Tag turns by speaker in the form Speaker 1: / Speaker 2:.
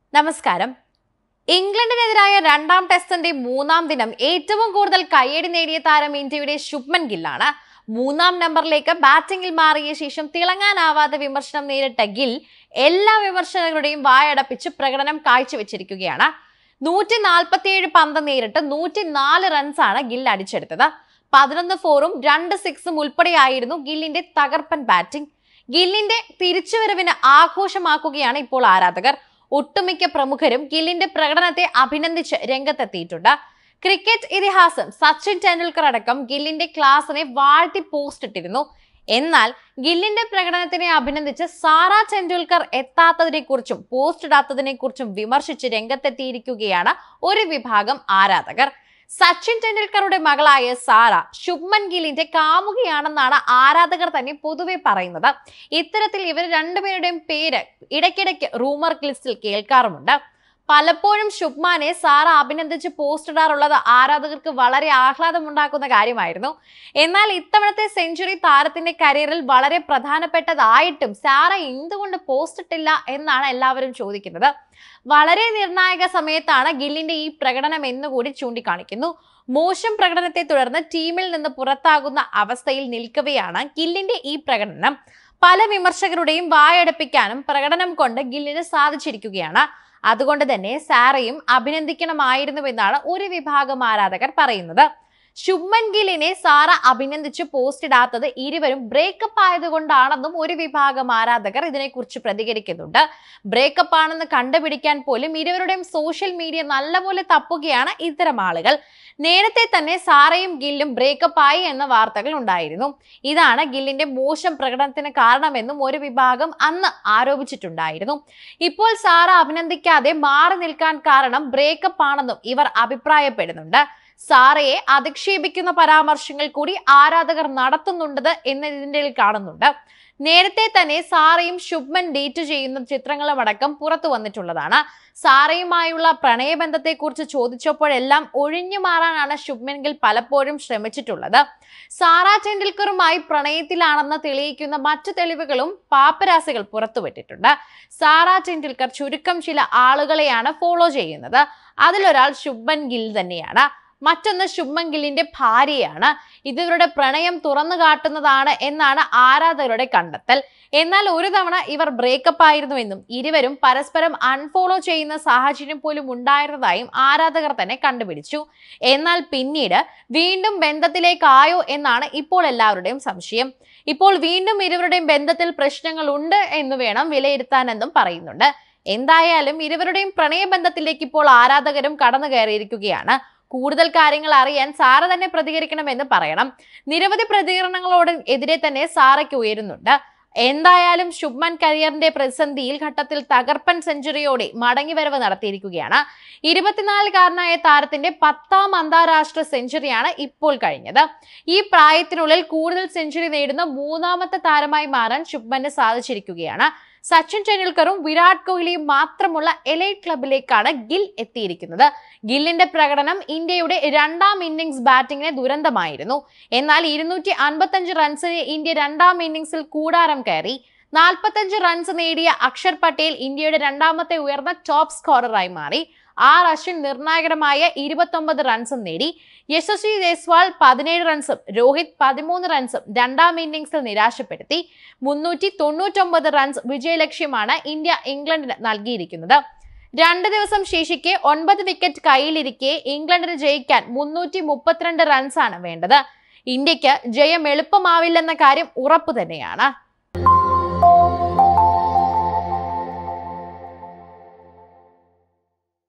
Speaker 1: നമസ്കാരം ഇംഗ്ലണ്ടിനെതിരായ രണ്ടാം ടെസ്റ്റിന്റെ മൂന്നാം ദിനം ഏറ്റവും കൂടുതൽ കയ്യടി നേടിയ താരം ഇന്ത്യയുടെ ശുഭ്മൻ ഗില്ലാണ് മൂന്നാം നമ്പറിലേക്ക് ബാറ്റിംഗിൽ മാറിയ ശേഷം തിളങ്ങാനാവാതെ വിമർശനം നേരിട്ട ഗിൽ എല്ലാ വിമർശകരുടെയും വായടപ്പിച്ച് പ്രകടനം കാഴ്ചവെച്ചിരിക്കുകയാണ് നൂറ്റി നാൽപ്പത്തിയേഴ് പന്ത് നേരിട്ട് നൂറ്റി നാല് റൺസാണ് ഗിൽ അടിച്ചെടുത്തത് പതിനൊന്ന് ഫോറും രണ്ട് സിക്സും ഉൾപ്പെടെയായിരുന്നു ഗില്ലിന്റെ തകർപ്പൻ ബാറ്റിംഗ് ഗില്ലിന്റെ തിരിച്ചുവരവിന് ആഘോഷമാക്കുകയാണ് ഇപ്പോൾ ആരാധകർ ഒട്ടുമിക്ക പ്രമുഖരും ഗില്ലിന്റെ പ്രകടനത്തെ അഭിനന്ദിച്ച് രംഗത്തെത്തിയിട്ടുണ്ട് ക്രിക്കറ്റ് ഇതിഹാസം സച്ചിൻ ടെണ്ടുൽക്കർ അടക്കം ഗില്ലിന്റെ ക്ലാസിനെ വാഴ്ത്തി പോസ്റ്റ് ഇട്ടിരുന്നു എന്നാൽ ഗില്ലിന്റെ പ്രകടനത്തിനെ അഭിനന്ദിച്ച് സാറ ടെണ്ടുൽക്കർ എത്താത്തതിനെ കുറിച്ചും പോസ്റ്റ് ഇടാത്തതിനെ കുറിച്ചും വിമർശിച്ച് രംഗത്തെത്തിയിരിക്കുകയാണ് ഒരു വിഭാഗം ആരാധകർ സച്ചിൻ ടെണ്ടുൽക്കറുടെ മകളായ സാറ ശുഭ്മൻ ഗില്ലിന്റെ കാമുകിയാണെന്നാണ് ആരാധകർ തന്നെ പൊതുവെ പറയുന്നത് ഇത്തരത്തിൽ ഇവർ രണ്ടുപേരുടെയും പേര് ഇടയ്ക്കിടയ്ക്ക് റൂമർ ലിസ്റ്റിൽ കേൾക്കാറുമുണ്ട് പലപ്പോഴും ശുഭ്മാനെ സാറ അഭിനന്ദിച്ച് പോസ്റ്റ് ഇടാറുള്ളത് ആരാധകർക്ക് വളരെ ആഹ്ലാദമുണ്ടാക്കുന്ന കാര്യമായിരുന്നു എന്നാൽ ഇത്തവണത്തെ സെഞ്ചുറി താരത്തിന്റെ കരിയറിൽ വളരെ പ്രധാനപ്പെട്ടതായിട്ടും സാറ എന്തുകൊണ്ട് പോസ്റ്റ് ഇട്ടില്ല എന്നാണ് എല്ലാവരും ചോദിക്കുന്നത് വളരെ നിർണായക സമയത്താണ് ഗില്ലിന്റെ ഈ പ്രകടനം എന്നുകൂടി ചൂണ്ടിക്കാണിക്കുന്നു മോശം പ്രകടനത്തെ തുടർന്ന് ടീമിൽ നിന്ന് പുറത്താകുന്ന അവസ്ഥയിൽ നിൽക്കവെയാണ് ഗില്ലിന്റെ ഈ പ്രകടനം പല വിമർശകരുടെയും വായടപ്പിക്കാനും പ്രകടനം കൊണ്ട് ഗില്ലിന് സാധിച്ചിരിക്കുകയാണ് അതുകൊണ്ട് തന്നെ സാറയും അഭിനന്ദിക്കണമായിരുന്നുവെന്നാണ് ഒരു വിഭാഗം ആരാധകർ പറയുന്നത് ശുഭ്മൻ ഗില്ലിനെ സാറ അഭിനന്ദിച്ച് പോസ്റ്റ് ഇടാത്തത് ഇരുവരും ബ്രേക്കപ്പ് ആയതുകൊണ്ടാണെന്നും ഒരു വിഭാഗം ആരാധകർ ഇതിനെക്കുറിച്ച് പ്രതികരിക്കുന്നുണ്ട് ബ്രേക്കപ്പ് ആണെന്ന് കണ്ടുപിടിക്കാൻ പോലും ഇരുവരുടെയും സോഷ്യൽ മീഡിയ നല്ലപോലെ തപ്പുകയാണ് ഇത്തരം ആളുകൾ നേരത്തെ തന്നെ സാറയും ഗില്ലും ബ്രേക്കപ്പ് ആയി എന്ന വാർത്തകൾ ഉണ്ടായിരുന്നു ഇതാണ് ഗില്ലിന്റെ മോശം പ്രകടനത്തിന് കാരണമെന്നും ഒരു വിഭാഗം അന്ന് ആരോപിച്ചിട്ടുണ്ടായിരുന്നു ഇപ്പോൾ സാറ അഭിനന്ദിക്കാതെ മാറി നിൽക്കാൻ കാരണം ബ്രേക്കപ്പ് ആണെന്നും ഇവർ അഭിപ്രായപ്പെടുന്നുണ്ട് സാറയെ അധിക്ഷേപിക്കുന്ന പരാമർശങ്ങൾ കൂടി ആരാധകർ നടത്തുന്നുണ്ട് എന്ന് ഇതിൻ്റെ കാണുന്നുണ്ട് നേരത്തെ തന്നെ സാറയും ശുഭ്മൻ ഡേറ്റ് ചെയ്യുന്ന ചിത്രങ്ങളും അടക്കം പുറത്തു വന്നിട്ടുള്ളതാണ് സാറയുമായുള്ള പ്രണയബന്ധത്തെക്കുറിച്ച് ചോദിച്ചപ്പോഴെല്ലാം ഒഴിഞ്ഞു മാറാനാണ് ശുഭ്മൻ ഗിൽ പലപ്പോഴും ശ്രമിച്ചിട്ടുള്ളത് സാറ ടെണ്ടുൽക്കറുമായി പ്രണയത്തിലാണെന്ന് തെളിയിക്കുന്ന മറ്റു തെളിവുകളും പാപ്പരാസികൾ പുറത്തുവിട്ടിട്ടുണ്ട് സാറ ടെണ്ടുൽക്കർ ചുരുക്കം ചില ആളുകളെയാണ് ഫോളോ ചെയ്യുന്നത് അതിലൊരാൾ ശുഭ്മൻ ഗിൽ തന്നെയാണ് മറ്റൊന്ന് ശുഭ്മൻ ഗില്ലിന്റെ ഭാര്യയാണ് ഇത് ഇവരുടെ പ്രണയം തുറന്നു കാട്ടുന്നതാണ് എന്നാണ് ആരാധകരുടെ കണ്ടെത്തൽ എന്നാൽ ഒരു തവണ ഇവർ ബ്രേക്കപ്പ് ആയിരുന്നുവെന്നും ഇരുവരും പരസ്പരം അൺഫോളോ ചെയ്യുന്ന സാഹചര്യം പോലും ഉണ്ടായിരുന്നതായും ആരാധകർ തന്നെ കണ്ടുപിടിച്ചു എന്നാൽ പിന്നീട് വീണ്ടും ബന്ധത്തിലേക്കായോ എന്നാണ് ഇപ്പോൾ എല്ലാവരുടെയും സംശയം ഇപ്പോൾ വീണ്ടും ഇരുവരുടെയും ബന്ധത്തിൽ പ്രശ്നങ്ങൾ ഉണ്ട് എന്ന് വേണം വിലയിരുത്താനെന്നും പറയുന്നുണ്ട് എന്തായാലും ഇരുവരുടെയും പ്രണയബന്ധത്തിലേക്ക് ഇപ്പോൾ ആരാധകരും കടന്നു കയറിയിരിക്കുകയാണ് കൂടുതൽ കാര്യങ്ങൾ അറിയാൻ സാറ തന്നെ പ്രതികരിക്കണമെന്ന് പറയണം നിരവധി പ്രതികരണങ്ങളോട് എതിരെ തന്നെ സാറയ്ക്ക് ഉയരുന്നുണ്ട് എന്തായാലും ശുഭ്മൻ കരിയറിന്റെ പ്രതിസന്ധിയിൽ ഘട്ടത്തിൽ തകർപ്പൻ സെഞ്ചുറിയോടെ മടങ്ങിവരവ് നടത്തിയിരിക്കുകയാണ് ഇരുപത്തിനാലുകാരനായ താരത്തിന്റെ പത്താം അന്താരാഷ്ട്ര സെഞ്ചുറിയാണ് ഇപ്പോൾ കഴിഞ്ഞത് ഈ പ്രായത്തിനുള്ളിൽ കൂടുതൽ സെഞ്ചുറി നേടുന്ന മൂന്നാമത്തെ താരമായി മാറാൻ ശുഭ്മന് സാധിച്ചിരിക്കുകയാണ് സച്ചിൻ ടെണ്ടുൽക്കറും വിരാട് കോഹ്ലിയും മാത്രമുള്ള എലൈറ്റ് ക്ലബിലേക്കാണ് ഗിൽ എത്തിയിരിക്കുന്നത് ഗില്ലിന്റെ പ്രകടനം ഇന്ത്യയുടെ രണ്ടാം ഇന്നിംഗ്സ് ബാറ്റിംഗിന് ദുരന്തമായിരുന്നു എന്നാൽ ഇരുന്നൂറ്റി അൻപത്തഞ്ച് റൺസിന് ഇന്ത്യ രണ്ടാം ഇന്നിംഗ്സിൽ കൂടാരം കയറി നാൽപ്പത്തഞ്ച് റൺസ് നേടിയ അക്ഷർ പട്ടേൽ ഇന്ത്യയുടെ രണ്ടാമത്തെ ഉയർന്ന ടോപ്പ് സ്കോററായി മാറി ആർ അശ്വിൻ നിർണായകരമായ ഇരുപത്തൊമ്പത് റൺസും നേടി യശസ്വി ജയ്സ്വാൾ പതിനേഴ് റൺസും രോഹിത് പതിമൂന്ന് റൺസും രണ്ടാം ഇന്നിംഗ്സിൽ നിരാശപ്പെടുത്തി മുന്നൂറ്റി തൊണ്ണൂറ്റൊമ്പത് റൺസ് വിജയലക്ഷ്യമാണ് ഇന്ത്യ ഇംഗ്ലണ്ടിന് നൽകിയിരിക്കുന്നത് രണ്ട് ദിവസം ശേഷിക്കെ ഒൻപത് വിക്കറ്റ് കയ്യിലിരിക്കെ ഇംഗ്ലണ്ടിന് ജയിക്കാൻ മുന്നൂറ്റി മുപ്പത്തിരണ്ട് റൺസാണ് വേണ്ടത് ഇന്ത്യക്ക് ജയം എളുപ്പമാവില്ലെന്ന കാര്യം ഉറപ്പു തന്നെയാണ്